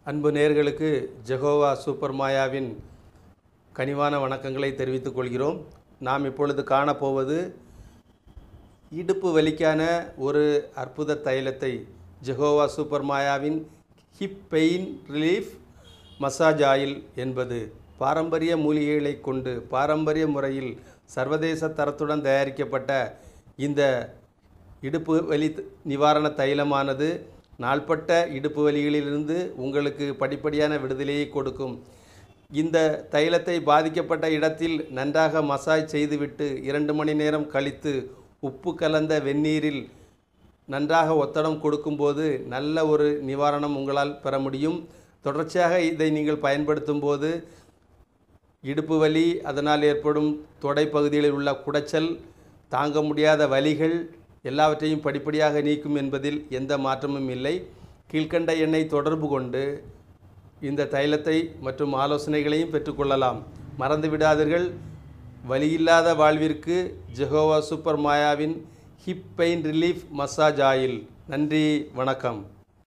அன்பு நேர்களுக்கு Jehovah super மாயாவின் கனிவான வணக்கங்களை தெரிவித்துக் கொள்கிறோம் நாம் இப்பொழுது காணப்போவது இடுப்பு வலிக்கான ஒரு அற்புத தைலத்தை ஜெகோவா சூப்பர் மாயாவின் hip pain relief massage oil என்பது பாரம்பரிய மூலிகைகளை கொண்டு பாரம்பரிய முறையில் சர்வதேச தரத்துடன் தயாரிக்கப்பட்ட இந்த இடுப்பு வலி த- நிவாரண தைலமானது நாள்பட்ட இடுப்பு வலிகளிலிருந்து உங்களுக்கு படிப்படியான விடுதலையை கொடுக்கும் இந்த தைலத்தை பாதிக்கப்பட்ட இடத்தில் நன்றாக மசாஜ் செய்துவிட்டு இரண்டு மணி நேரம் கழித்து உப்பு கலந்த வெந்நீரில் நன்றாக ஒத்தடம் கொடுக்கும்போது நல்ல ஒரு நிவாரணம் உங்களால் பெற முடியும் தொடர்ச்சியாக இதை நீங்கள் பயன்படுத்தும் போது இடுப்பு வலி அதனால் ஏற்படும் தொடை பகுதிகளில் உள்ள குடைச்சல் தாங்க முடியாத வலிகள் எல்லாவற்றையும் படிப்படியாக நீக்கும் என்பதில் எந்த மாற்றமும் இல்லை கீழ்க்கண்ட எண்ணை தொடர்பு கொண்டு இந்த தைலத்தை மற்றும் ஆலோசனைகளையும் பெற்றுக்கொள்ளலாம் மறந்து விடாதீர்கள் வலியில்லாத வாழ்விற்கு ஜெகோவா சூப்பர் மாயாவின் hip pain relief massage oil நன்றி வணக்கம்